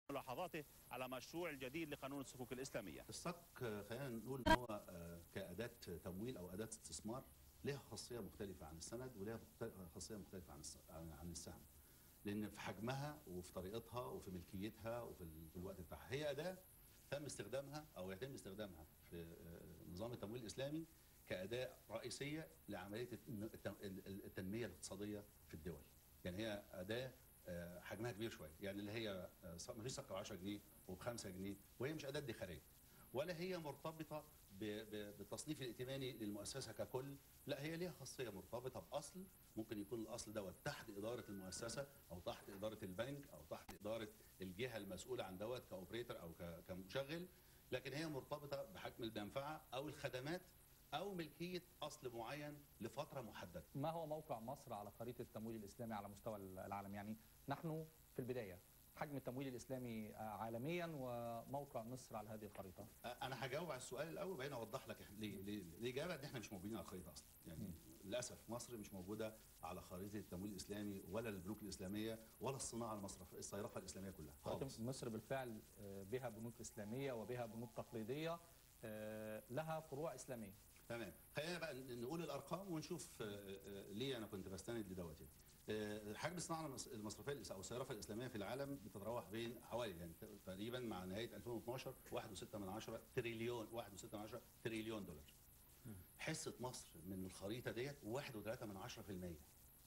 ملاحظاته على مشروع الجديد لقانون الصكوك الإسلامية الصك آه، خلينا نقول ان هو آه، كاداه تمويل او اداه استثمار لها خاصيه مختلفه عن السند ولها مخت- خاصيه مختلفه عن الس- عن عن السهم لان في حجمها وفي طريقتها وفي ملكيتها وفي ال- في الوقت بتاعها هي اداه تم استخدامها او يتم استخدامها في آه، نظام التمويل الاسلامي كاداه رئيسيه لعمليه الت- الت- التنميه الاقتصاديه في الدول يعني هي اداه آه، حجمها كبير شويه يعني اللي هي ما فيش سكه ب 10 جنيه وب 5 جنيه وهي مش اداه ادخاريه ولا هي مرتبطه ب- ب- بالتصنيف الائتماني للمؤسسه ككل لا هي ليها خاصيه مرتبطه باصل ممكن يكون الاصل دوت تحت اداره المؤسسه او تحت اداره البنك او تحت اداره الجهه المسؤوله عن دوت كاوبريتور او ك- كمشغل لكن هي مرتبطه بحجم المنفعه او الخدمات او ملكيه اصل معين لفتره محدده ما هو موقع مصر على خريطة التمويل الإسلامي على مستوى العالم يعني نحن في البداية حجم التمويل الإسلامي آه، عالميا وموقع مصر على هذه الخريطة انا هجاوب على السؤال الاول وبعدين اوضح لك إحنا ليه ليه الاجابه ان احنا مش موجودين على الخريطه اصلا يعني للاسف مصر مش موجوده على خريطه التمويل الاسلامي ولا البنوك الاسلاميه ولا الصناعه المصرف الصيرفه الاسلاميه كلها خالص مصر بالفعل آه، بها بنوك إسلامية وبها بنوك تقليدية آه، لها فروع إسلامية تمام خلينا بقى ن- نقول الارقام ونشوف آه، آه، ليه انا كنت بستند لدوت يعني آه، حجم الصناعه المص- المصرفيه الإس- او الصيرفه الاسلاميه في العالم بتتراوح بين حوالي يعني ت- تقريبا مع نهايه 2012 1.6 من عشرة تريليون 1.6 من عشرة تريليون دولار حصه مصر من الخريطه ديت 1.3 من عشرة في المية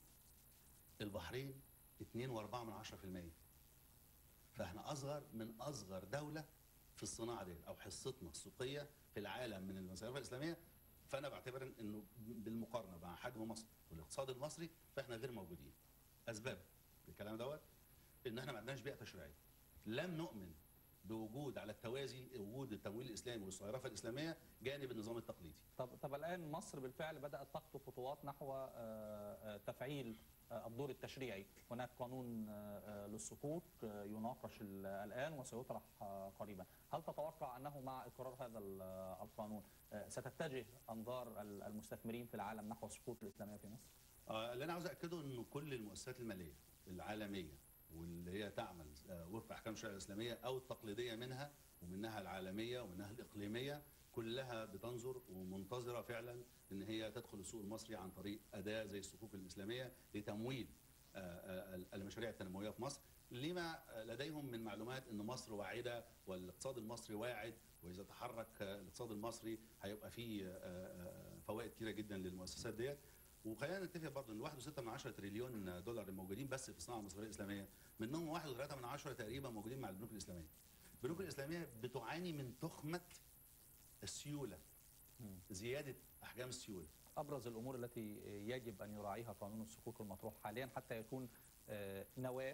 البحرين 2.4 من عشرة في المية فاحنا اصغر من اصغر دوله في الصناعه دي او حصتنا السوقيه في العالم من المصارف الاسلاميه فانا بعتبر انه بالمقارنه مع حجم مصر والاقتصاد المصري فاحنا غير موجودين اسباب الكلام دوت ان احنا ما عندناش بيئه تشريعيه لم نؤمن بوجود على التوازي وجود التمويل الاسلامي والصيرفه الاسلاميه جانب النظام التقليدي طب طب الآن مصر بالفعل بدأت تخطو خطوات نحو آه، آه، تفعيل آه، الدور التشريعي هناك قانون آه، آه، للصكوك آه، يناقش ال- الآن وسيطرح آه، قريبا هل تتوقع أنه مع إقرار هذا ال- آه، القانون آه، ستتجه أنظار ال- المستثمرين في العالم نحو الصكوك الإسلامية في مصر؟ آه، اللي انا عاوز اكده انه كل المؤسسات الماليه العالميه واللي هي تعمل آه، وفق احكام الشريعه الاسلاميه او التقليديه منها ومنها العالميه ومنها الاقليميه كلها بتنظر ومنتظره فعلا ان هي تدخل السوق المصري عن طريق اداه زي الصكوك الاسلاميه لتمويل آه، آه، المشاريع التنمويه في مصر لما لديهم من معلومات ان مصر واعده والاقتصاد المصري واعد واذا تحرك آه، الاقتصاد المصري هيبقى فيه آه، آه، فوائد كتيره جدا للمؤسسات ديت وخلينا نتفق برضه ان 1.6 من 10 تريليون دولار الموجودين بس في الصناعه المصرفيه الاسلاميه منهم 1.3 من 10 تقريبا موجودين مع البنوك الاسلاميه. البنوك الاسلاميه بتعاني من تخمه السيوله زياده احجام السيوله. أبرز الأمور التي يجب أن يراعيها قانون الصكوك المطروح حاليا حتى يكون آه، نواة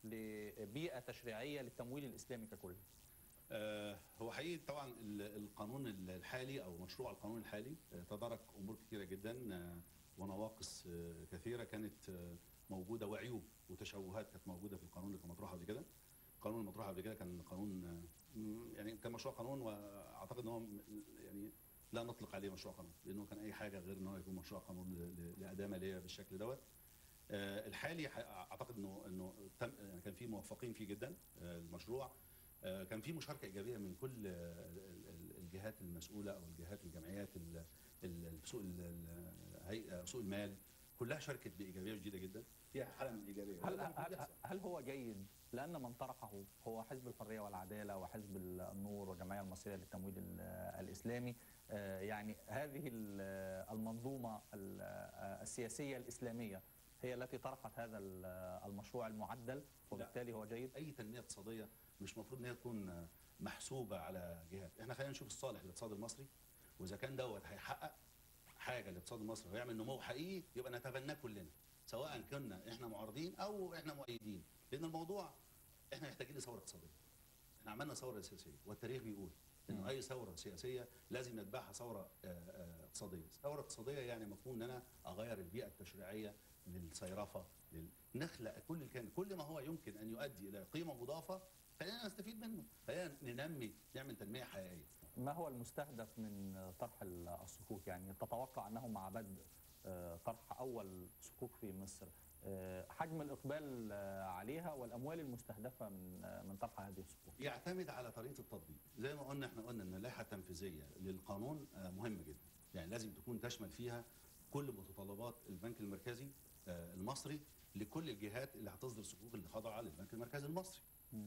لبيئة تشريعية للتمويل الإسلامي ككل آه، هو حقيقي طبعا ال- القانون الحالي او مشروع القانون الحالي آه، تدارك امور كثيره جدا آه، ونواقص آه، كثيره كانت آه، موجوده وعيوب وتشوهات كانت موجوده في القانون اللي كان مطروح قبل كده. القانون المطروح قبل كده كان قانون آه، م- يعني كان مشروع قانون واعتقد ان هو م- يعني لا نطلق عليه مشروع قانون لانه كان اي حاجه غير ان هو يكون مشروع قانون ل- ل- لاداه ماليه بالشكل دوت. آه، الحالي ح- اعتقد انه انه تم يعني كان في موفقين فيه جدا آه، المشروع آه، كان في مشاركه ايجابيه من كل آه، ال- ال- الجهات المسؤوله او الجهات الجمعيات ال- ال- سوق ال- ال- هيئه سوق المال كلها شاركت بايجابيه شديده جدا فيها حاله من الايجابيه هل, وده المفروض هل, يحصل. هل هو جيد لأن من طرحه هو حزب الحرية والعدالة وحزب النور والجمعية المصرية للتمويل ال- الإسلامي آه، يعني هذه ال- المنظومة ال- السياسية الإسلامية هي التي طرحت هذا ال- المشروع المعدل وبالتالي هو جيد اي تنميه اقتصاديه مش المفروض ان هي تكون محسوبه على جهات احنا خلينا نشوف الصالح للاقتصاد المصري واذا كان دوت هيحقق حاجه للاقتصاد المصري ويعمل نمو حقيقي يبقى نتبناه كلنا سواء كنا احنا معارضين او احنا مؤيدين لان الموضوع احنا محتاجين لثوره اقتصاديه احنا عملنا ثوره سياسيه والتاريخ بيقول انه اي ثوره سياسيه لازم يتبعها ثوره آه، آه، اقتصاديه، ثوره اقتصاديه يعني مفهوم ان انا اغير البيئه التشريعيه للصيرفه لل... نخلق كل كان كل ما هو يمكن ان يؤدي الى قيمه مضافه خلينا نستفيد منه، خلينا ننمي نعمل تنميه حقيقيه. ما هو المستهدف من طرح الصكوك يعني تتوقع أنه مع بدء آه، طرح أول صكوك في مصر آه، حجم الاقبال آه، عليها والاموال المستهدفه من آه، من طرح هذه الصكوك يعتمد على طريقه التطبيق زي ما قلنا احنا قلنا ان اللائحه التنفيذيه للقانون آه، مهمه جدا يعني لازم تكون تشمل فيها كل متطلبات البنك المركزي آه، المصري لكل الجهات اللي هتصدر صكوك اللي خاضعه للبنك المركزي المصري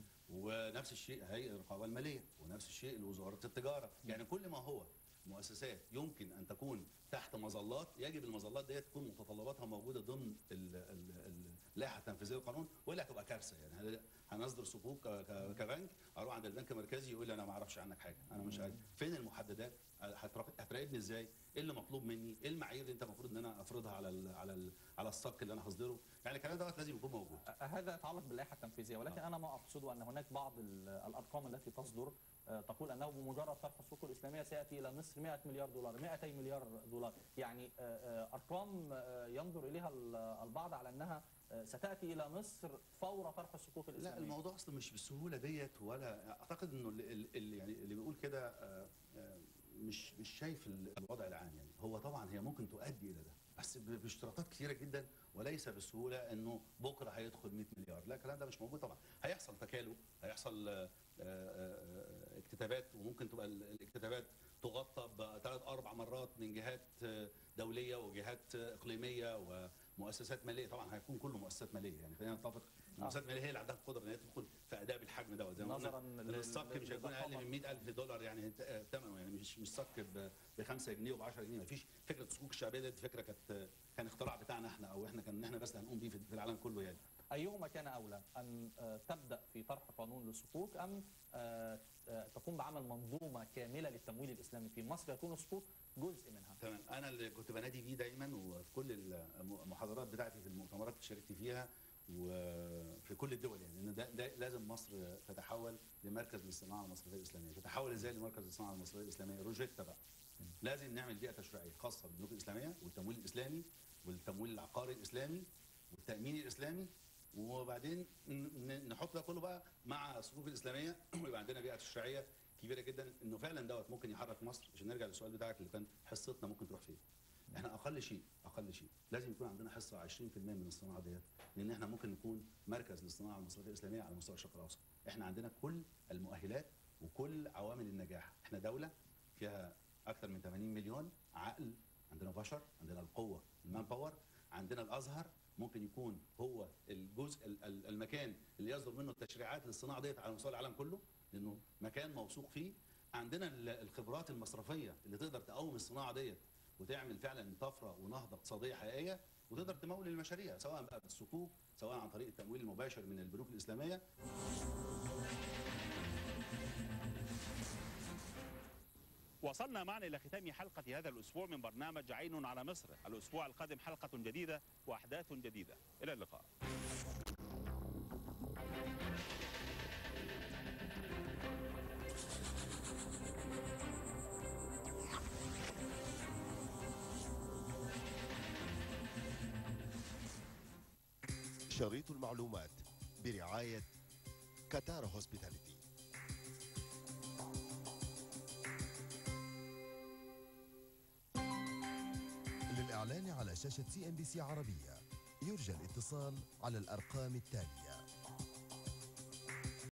ونفس الشيء هيئه الرقابه الماليه ونفس الشيء لوزاره التجاره يعني كل ما هو مؤسسات يمكن ان تكون تحت مظلات يجب المظلات ديت تكون متطلباتها موجوده ضمن ال- ال- ال- اللائحه التنفيذيه للقانون والا هتبقى كارثه يعني هن- هنصدر صكوك ك- ك- كبنك اروح عند البنك المركزي يقول لي انا ما اعرفش عنك حاجه انا مش عارف فين المحددات هتراق- هتراقبني ازاي ايه اللي مطلوب مني ايه المعايير اللي انت المفروض ان انا افرضها على ال على ال على الصك اللي انا هصدره يعني الكلام دوت لازم يكون موجود آه، هذا يتعلق باللائحه التنفيذيه ولكن انا ما اقصده ان هناك بعض ال- الارقام التي تصدر آه، تقول انه بمجرد طرح السوق الاسلاميه سياتي الى مصر 100 مليار دولار 200 مليار دولار يعني آه، آه، ارقام آه، ينظر اليها ال- البعض على انها آه، ستاتي الى مصر فور طرح الصكوك لا الاسلاميه الموضوع اصلا مش بالسهوله ديت ولا اعتقد انه اللي, اللي يعني اللي بيقول كده آه، آه، مش مش شايف ال- الوضع العام يعني هو طبعا هي ممكن تؤدي الى ده بس ب- باشتراطات كثيره جدا وليس بالسهوله انه بكره هيدخل 100 مليار لا الكلام ده مش موجود طبعا هيحصل تكالب هيحصل آه، آه، آه، اكتتابات وممكن تبقى ال- الاكتتابات تغطى بثلاث اربع مرات من جهات آه، دوليه وجهات آه، اقليميه ومؤسسات ماليه طبعا هيكون كله مؤسسات ماليه يعني خلينا نتفق المؤسسات الماليه هي اللي عندها القدره ان هي تدخل في اداء بالحجم دوت زي ما نظراً قلنا لل- إن الصك مش هيكون اقل للضخامة. من 100000 دولار يعني ت- آه، ثمنه يعني مش مش صك ب 5 جنيه وب 10 جنيه مفيش فكره الصكوك الشعبيه دي فكره كانت كان اختراع بتاعنا احنا او احنا كان احنا بس اللي هنقوم بيه في في العالم كله يعني ايهما كان اولى ان آه، تبدا في طرح قانون للصكوك ام آه، آه، تقوم بعمل منظومه كامله للتمويل الاسلامي في مصر يكون الصكوك جزء منها تمام انا اللي كنت بنادي بيه دايما وفي كل المحاضرات بتاعتي في المؤتمرات اللي شاركت فيها وفي كل الدول يعني ان ده, ده لازم مصر تتحول لمركز للصناعه المصرفيه الاسلاميه تتحول ازاي لمركز للصناعه المصرفيه الاسلاميه روجيتا بقى لازم نعمل بيئه تشريعيه خاصه بالبنوك الاسلاميه والتمويل الاسلامي والتمويل العقاري الاسلامي والتامين الاسلامي وبعدين ن- ن- نحط ده كله بقى مع الصفوف الاسلاميه ويبقى عندنا بيئه تشريعيه كبيره جدا انه فعلا دوت ممكن يحرك مصر عشان نرجع للسؤال بتاعك اللي كان حصتنا ممكن تروح فين احنا اقل شيء اقل شيء لازم يكون عندنا حصه 20% من الصناعه ديت لان احنا ممكن نكون مركز للصناعه المصرفيه الاسلاميه على مستوى الشرق الاوسط احنا عندنا كل المؤهلات وكل عوامل النجاح احنا دوله فيها اكثر من 80 مليون عقل عندنا بشر عندنا القوه المان باور عندنا الازهر ممكن يكون هو الجزء ال- ال- المكان اللي يصدر منه التشريعات للصناعه ديت على مستوى العالم كله لانه مكان موثوق فيه عندنا ال- الخبرات المصرفيه اللي تقدر تقوم الصناعه ديت وتعمل فعلا طفره ونهضه اقتصاديه حقيقيه وتقدر تمول المشاريع سواء بقى بالصكوك سواء عن طريق التمويل المباشر من البنوك الاسلاميه وصلنا معنا إلى ختام حلقة هذا الأسبوع من برنامج عين على مصر الأسبوع القادم حلقة جديدة وأحداث جديدة إلى اللقاء شريط المعلومات برعاية كاتارا هوسبيتاليتي للإعلان على شاشة سي ام بي سي عربية يرجى الاتصال على الأرقام التالية